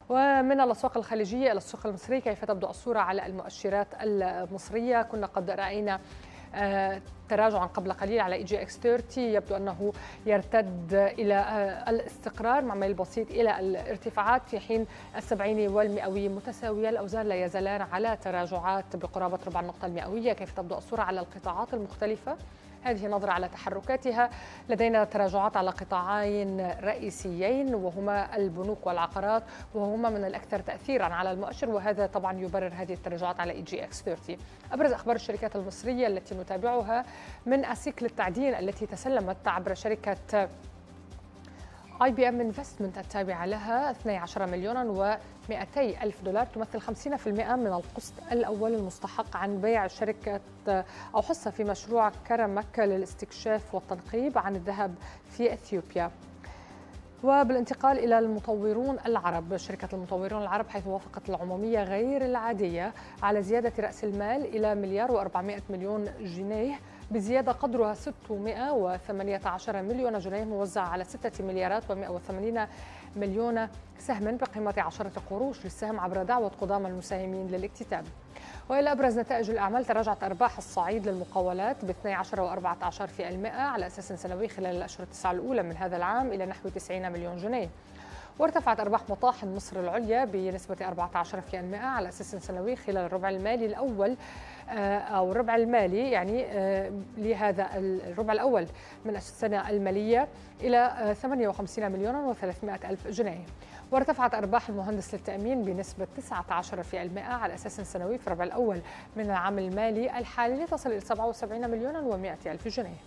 ومن الأسواق الخليجية إلى السوق المصري كيف تبدو الصورة على المؤشرات المصرية كنا قد رأينا تراجعا قبل قليل على اي جي اكس 30 يبدو انه يرتد الى الاستقرار مع ميل بسيط الى الارتفاعات في حين السبعيني والمئوي متساويه الاوزان لا يزالان على تراجعات بقرابه ربع النقطه المئويه كيف تبدو الصوره على القطاعات المختلفه هذه نظرة على تحركاتها لدينا تراجعات على قطاعين رئيسيين وهما البنوك والعقارات وهما من الأكثر تأثيرا على المؤشر وهذا طبعا يبرر هذه التراجعات على اي جي اكس 30 أبرز أخبار الشركات المصرية التي نتابعها من أسيك للتعدين التي تسلمت عبر شركة اي بي ام انفستمنت التابعه لها 12 مليونا و200 الف دولار تمثل 50% من القسط الاول المستحق عن بيع شركه او حصه في مشروع كرمك للاستكشاف والتنقيب عن الذهب في اثيوبيا. وبالانتقال الى المطورون العرب، شركه المطورون العرب حيث وافقت العموميه غير العاديه على زياده راس المال الى مليار و400 مليون جنيه بزيادة قدرها 618 مليون جنيه موزعة على 6 مليارات و180 مليون سهم بقيمة 10 قروش للسهم عبر دعوة قدام المساهمين للاكتتاب وإلى أبرز نتائج الأعمال تراجعت أرباح الصعيد للمقاولات ب 12 و14 في المئة على أساس سنوي خلال الأشهر التسعة الأولى من هذا العام إلى نحو 90 مليون جنيه وارتفعت أرباح مطاحن مصر العليا بنسبة 14% على أساس سنوي خلال الربع المالي الأول أو الربع المالي يعني لهذا الربع الأول من السنة المالية إلى 58 مليون و300 ألف جنيه وارتفعت أرباح المهندس للتأمين بنسبة 19% على أساس سنوي في الربع الأول من العام المالي الحالي لتصل إلى 77 مليون و100 ألف جنيه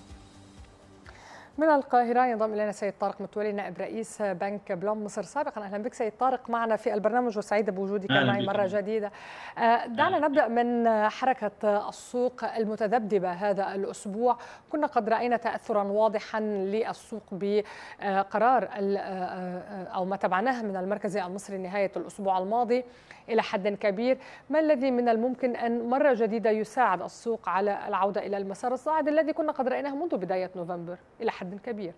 من القاهرة ينضم إلينا سيد طارق متولي نائب رئيس بنك بلوم مصر سابقا أهلا بك سيد طارق معنا في البرنامج وسعيدة بوجودك معي مرة جديدة دعنا نبدأ من حركة السوق المتذبذبة هذا الأسبوع كنا قد رأينا تأثرا واضحا للسوق بقرار أو ما تبعناه من المركز المصري نهاية الأسبوع الماضي إلى حد كبير ما الذي من الممكن أن مرة جديدة يساعد السوق على العودة إلى المسار الصاعد الذي كنا قد رأيناه منذ بداية نوفمبر إلى حد كبير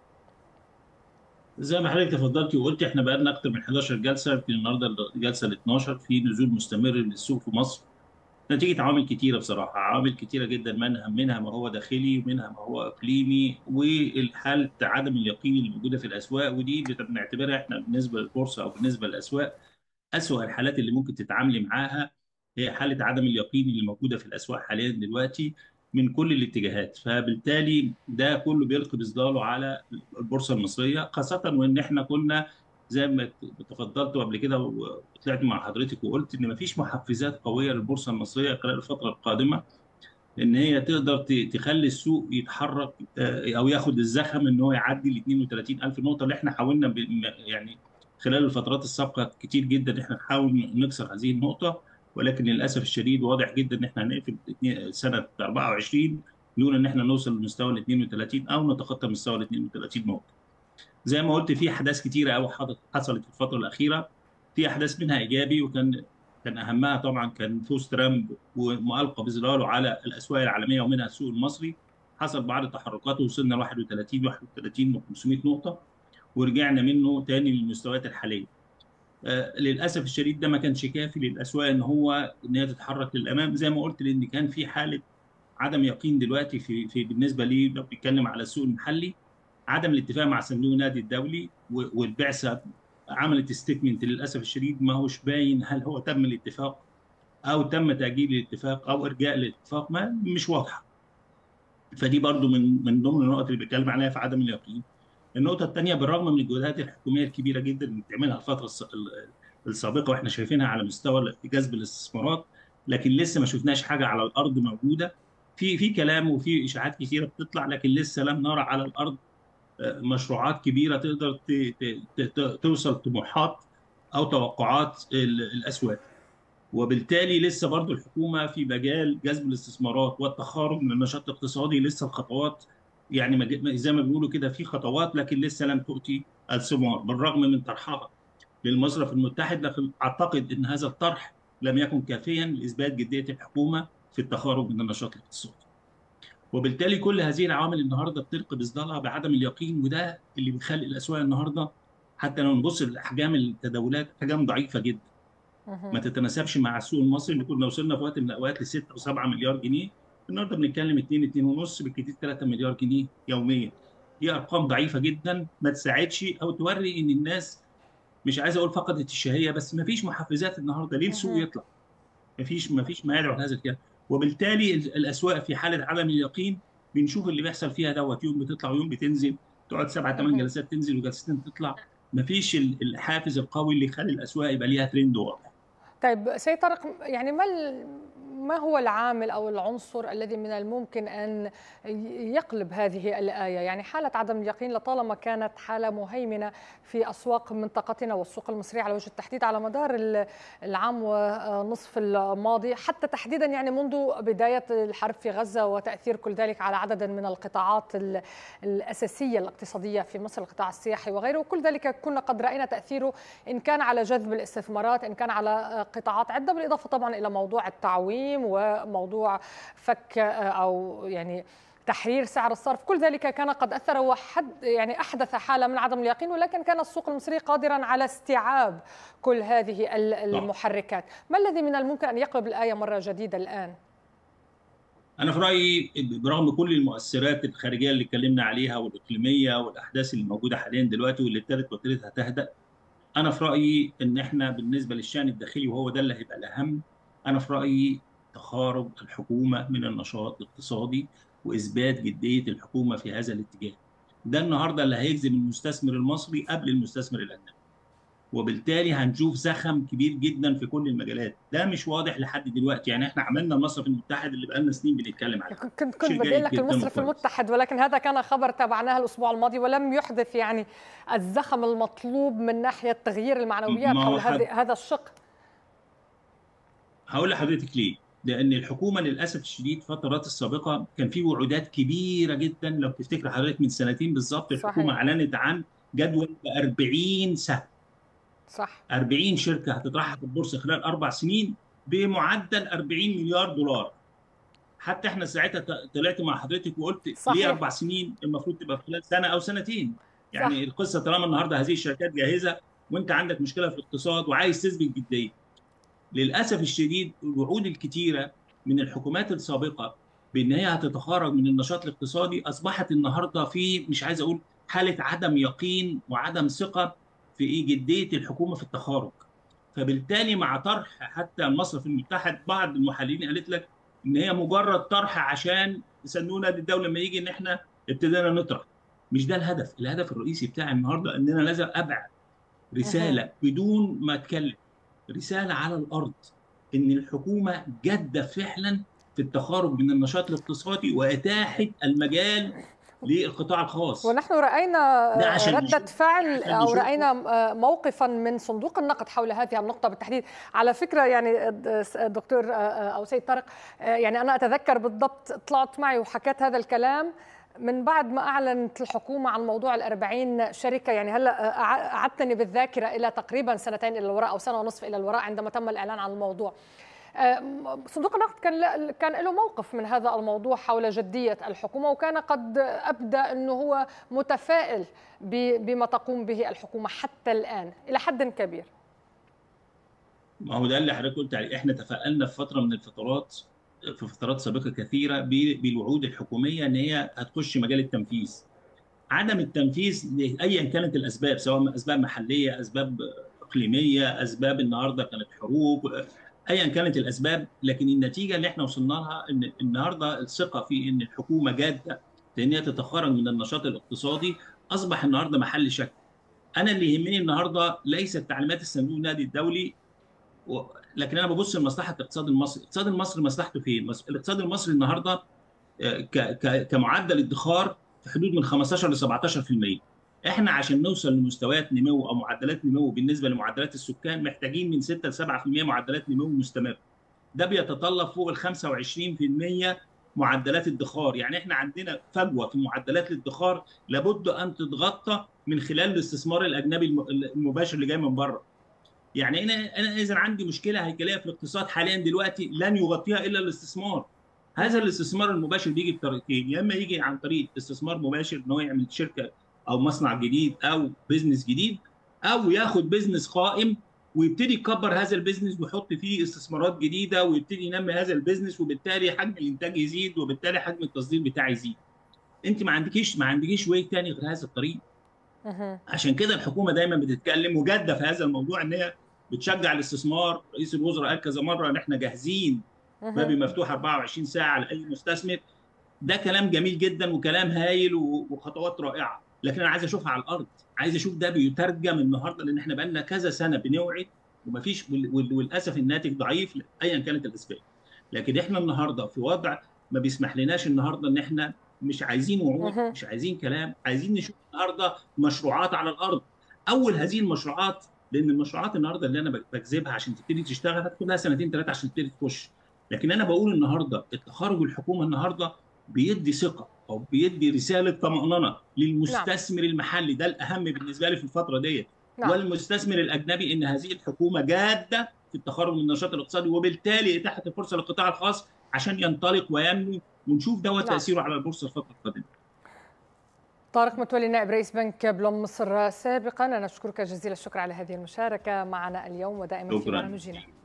زي ما حضرتك تفضلتي وقلتي احنا بقى لنا اكثر من 11 جلسه يمكن النهارده الجلسه ال 12 في نزول مستمر للسوق في مصر نتيجه عوامل كتيره بصراحه عوامل كتيره جدا منها منها ما هو داخلي ومنها ما هو اقليمي والحاله عدم اليقين اللي موجوده في الاسواق ودي بنعتبرها احنا بالنسبه للبورصه او بالنسبه للاسواق اسوأ الحالات اللي ممكن تتعاملي معاها هي حاله عدم اليقين اللي موجوده في الاسواق حاليا دلوقتي من كل الاتجاهات فبالتالي ده كله بيلقي بظلاله على البورصه المصريه خاصه وان احنا كنا زي ما تفضلت قبل كده وطلعت مع حضرتك وقلت ان مفيش محفزات قويه للبورصه المصريه خلال الفتره القادمه ان هي تقدر تخلي السوق يتحرك او ياخد الزخم ان هو يعدي ال 32000 نقطه اللي احنا حاولنا يعني خلال الفترات السابقه كتير جدا احنا نحاول نكسر هذه النقطه ولكن للاسف الشديد واضح جدا ان احنا هنقفل سنه 24 دون ان احنا نوصل لمستوى ال 32 او نتخطى مستوى ال 32 نقطه. زي ما قلت في احداث كتيره قوي حصلت في الفتره الاخيره في احداث منها ايجابي وكان كان اهمها طبعا كان فوز ترامب ومؤلقه بظلاله على الاسواق العالميه ومنها السوق المصري حصل بعض التحركات ووصلنا ل 31 31 و500 نقطه ورجعنا منه تاني للمستويات الحاليه. آه للاسف الشديد ده ما كانش كافي للاسواق ان هو ان هي تتحرك للامام زي ما قلت لان كان في حاله عدم يقين دلوقتي في في بالنسبه لي لو بنتكلم على السوق المحلي عدم الاتفاق مع صندوق النادي الدولي والبعثه عملت ستيتمنت للاسف الشديد ما هوش باين هل هو تم الاتفاق او تم تاجيل الاتفاق او ارجاء الاتفاق ما مش واضحه. فدي برضو من من ضمن النقط اللي بيتكلم عليها في عدم اليقين. النقطة الثانية بالرغم من الجهودات الحكومية الكبيرة جدا اللي بتعملها الفترة السابقة واحنا شايفينها على مستوى جذب الاستثمارات لكن لسه ما شفناش حاجة على الأرض موجودة في في كلام وفي إشاعات كثيرة بتطلع لكن لسه لم نرى على الأرض مشروعات كبيرة تقدر توصل طموحات أو توقعات الأسواق وبالتالي لسه برضو الحكومة في مجال جذب الاستثمارات والتخارج من النشاط الاقتصادي لسه الخطوات يعني زي ما بيقولوا كده في خطوات لكن لسه لم تؤتي الثمار بالرغم من طرحها للمصرف المتحد لكن اعتقد ان هذا الطرح لم يكن كافيا لاثبات جديه الحكومه في التخارج من النشاط الاقتصادي. وبالتالي كل هذه العوامل النهارده بتلقي بظلالها بعدم اليقين وده اللي بيخلي الاسواق النهارده حتى لو نبص لاحجام التداولات احجام ضعيفه جدا ما تتناسبش مع السوق المصري اللي كنا وصلنا في وقت من الاوقات ل 6 و7 مليار جنيه النهارده بنتكلم 2 2 ونص بالكثير 3 مليار جنيه يوميا دي ارقام ضعيفه جدا ما تساعدش او توري ان الناس مش عايز اقول فقدت الشهيه بس ما فيش محفزات النهارده ليه السوق يطلع ما فيش ما فيش ما يدعو لهذا الكلام وبالتالي الاسواق في حاله عدم اليقين بنشوف اللي بيحصل فيها دوت يوم بتطلع ويوم بتنزل تقعد سبع ثمان جلسات تنزل وجلستين تطلع ما فيش الحافز القوي اللي يخلي الاسواق يبقى ليها ترند واضح طيب سيد طارق يعني ما ما هو العامل او العنصر الذي من الممكن ان يقلب هذه الايه؟ يعني حاله عدم اليقين لطالما كانت حاله مهيمنه في اسواق منطقتنا والسوق المصريه على وجه التحديد على مدار العام ونصف الماضي حتى تحديدا يعني منذ بدايه الحرب في غزه وتاثير كل ذلك على عدد من القطاعات الاساسيه الاقتصاديه في مصر القطاع السياحي وغيره وكل ذلك كنا قد راينا تاثيره ان كان على جذب الاستثمارات ان كان على قطاعات عده بالاضافه طبعا الى موضوع التعويم التضخيم وموضوع فك او يعني تحرير سعر الصرف كل ذلك كان قد اثر وحد يعني احدث حاله من عدم اليقين ولكن كان السوق المصري قادرا على استيعاب كل هذه المحركات ما الذي من الممكن ان يقلب الايه مره جديده الان انا في رايي برغم كل المؤثرات الخارجيه اللي اتكلمنا عليها والاقليميه والاحداث اللي موجوده حاليا دلوقتي واللي ابتدت وابتدت هتهدأ انا في رايي ان احنا بالنسبه للشان الداخلي وهو ده اللي هيبقى الاهم انا في رايي تخارج الحكومه من النشاط الاقتصادي واثبات جديه الحكومه في هذا الاتجاه. ده النهارده اللي هيجذب المستثمر المصري قبل المستثمر الاجنبي. وبالتالي هنشوف زخم كبير جدا في كل المجالات ده مش واضح لحد دلوقتي يعني احنا عملنا المصرف المتحد اللي بقالنا سنين بنتكلم عليه كنت كنت بدي لك المصرف المتحد ولكن هذا كان خبر تابعناه الاسبوع الماضي ولم يحدث يعني الزخم المطلوب من ناحيه تغيير المعنويات حول هذا الشق هقول لحضرتك ليه لان الحكومه للاسف الشديد الفترات السابقه كان في وعودات كبيره جدا لو تفتكر حضرتك من سنتين بالظبط الحكومه اعلنت عن جدول ب 40 سهم صح 40 شركه هتطرحها في البورصه خلال اربع سنين بمعدل 40 مليار دولار حتى احنا ساعتها طلعت مع حضرتك وقلت صحيح. ليه اربع سنين المفروض تبقى خلال سنه او سنتين يعني صح. القصه طالما النهارده هذه الشركات جاهزه وانت عندك مشكله في الاقتصاد وعايز تثبت جديه للاسف الشديد الوعود الكثيره من الحكومات السابقه بان هي هتتخرج من النشاط الاقتصادي اصبحت النهارده في مش عايز اقول حاله عدم يقين وعدم ثقه في ايه جديه الحكومه في التخارج فبالتالي مع طرح حتى المصرف المتحد بعض المحللين قالت لك ان هي مجرد طرح عشان يسنونا للدوله لما يجي ان احنا ابتدينا نطرح مش ده الهدف الهدف الرئيسي بتاعي النهارده ان انا لازم ابعت رساله بدون ما اتكلم رساله على الارض ان الحكومه جاده فعلا في التخارج من النشاط الاقتصادي واتاحت المجال للقطاع الخاص ونحن راينا رده فعل او راينا موقفا من صندوق النقد حول هذه النقطه بالتحديد على فكره يعني دكتور او سيد طارق يعني انا اتذكر بالضبط طلعت معي وحكيت هذا الكلام من بعد ما أعلنت الحكومة عن موضوع الأربعين شركة يعني هلأ أعدتني بالذاكرة إلى تقريبا سنتين إلى الوراء أو سنة ونصف إلى الوراء عندما تم الإعلان عن الموضوع صندوق النقد كان كان له موقف من هذا الموضوع حول جديه الحكومه وكان قد ابدى انه هو متفائل بما تقوم به الحكومه حتى الان الى حد كبير. ما هو ده اللي حضرتك قلت عليه احنا تفائلنا في فتره من الفترات في فترات سابقه كثيره بالوعود الحكوميه ان هي هتخش مجال التنفيذ. عدم التنفيذ ايا كانت الاسباب سواء اسباب محليه، اسباب اقليميه، اسباب النهارده كانت حروب، ايا كانت الاسباب لكن النتيجه اللي احنا وصلنا لها ان النهارده الثقه في ان الحكومه جاده لان هي تتخرج من النشاط الاقتصادي اصبح النهارده محل شك. انا اللي يهمني النهارده ليست تعليمات الصندوق النقدي الدولي و... لكن انا ببص لمصلحه الاقتصاد المصري، الاقتصاد المصري مصلحته فين؟ الاقتصاد المصري النهارده ك... ك... كمعدل ادخار في حدود من 15 ل 17%. احنا عشان نوصل لمستويات نمو او معدلات نمو بالنسبه لمعدلات السكان محتاجين من 6 ل 7% معدلات نمو مستمر. ده بيتطلب فوق ال 25% معدلات ادخار، يعني احنا عندنا فجوه في معدلات الادخار لابد ان تتغطى من خلال الاستثمار الاجنبي المباشر اللي جاي من بره. يعني انا انا اذا عندي مشكله هيكليه في الاقتصاد حاليا دلوقتي لن يغطيها الا الاستثمار. هذا الاستثمار المباشر بيجي بطريقتين، يا اما يجي عن طريق استثمار مباشر ان هو يعمل شركه او مصنع جديد او بزنس جديد او ياخد بيزنس قائم ويبتدي يكبر هذا البيزنس ويحط فيه استثمارات جديده ويبتدي ينمي هذا البيزنس وبالتالي حجم الانتاج يزيد وبالتالي حجم التصدير بتاعي يزيد. انت ما عندكيش ما عندكيش واي تاني غير هذا الطريق. عشان كده الحكومه دايما بتتكلم وجاده في هذا الموضوع ان هي بتشجع الاستثمار، رئيس الوزراء قال كذا مره ان احنا جاهزين بابي مفتوح 24 ساعه لاي مستثمر. ده كلام جميل جدا وكلام هايل وخطوات رائعه، لكن انا عايز اشوفها على الارض، عايز اشوف ده بيترجم النهارده لان احنا بقالنا كذا سنه بنوعد ومفيش وللاسف الناتج ضعيف ايا كانت الاسباب. لكن احنا النهارده في وضع ما بيسمح لناش النهارده ان احنا مش عايزين وعود مش عايزين كلام عايزين نشوف النهارده مشروعات على الارض اول هذه المشروعات لان المشروعات النهارده اللي انا بجذبها عشان تبتدي تشتغل هتاخد لها سنتين ثلاثه عشان تبتدي تخش لكن انا بقول النهارده التخرج الحكومه النهارده بيدي ثقه او بيدي رساله طمانينه للمستثمر نعم. المحلي ده الاهم بالنسبه لي في الفتره ديت نعم. والمستثمر الاجنبي ان هذه الحكومه جاده في التخرج من النشاط الاقتصادي وبالتالي اتاحت الفرصه للقطاع الخاص عشان ينطلق وينمو ونشوف دوت نعم. تاثيره على البورصه الفتره القادمه. طارق متولي نائب رئيس بنك بلوم مصر سابقا انا اشكرك جزيل الشكر على هذه المشاركه معنا اليوم ودائما في برنامجنا.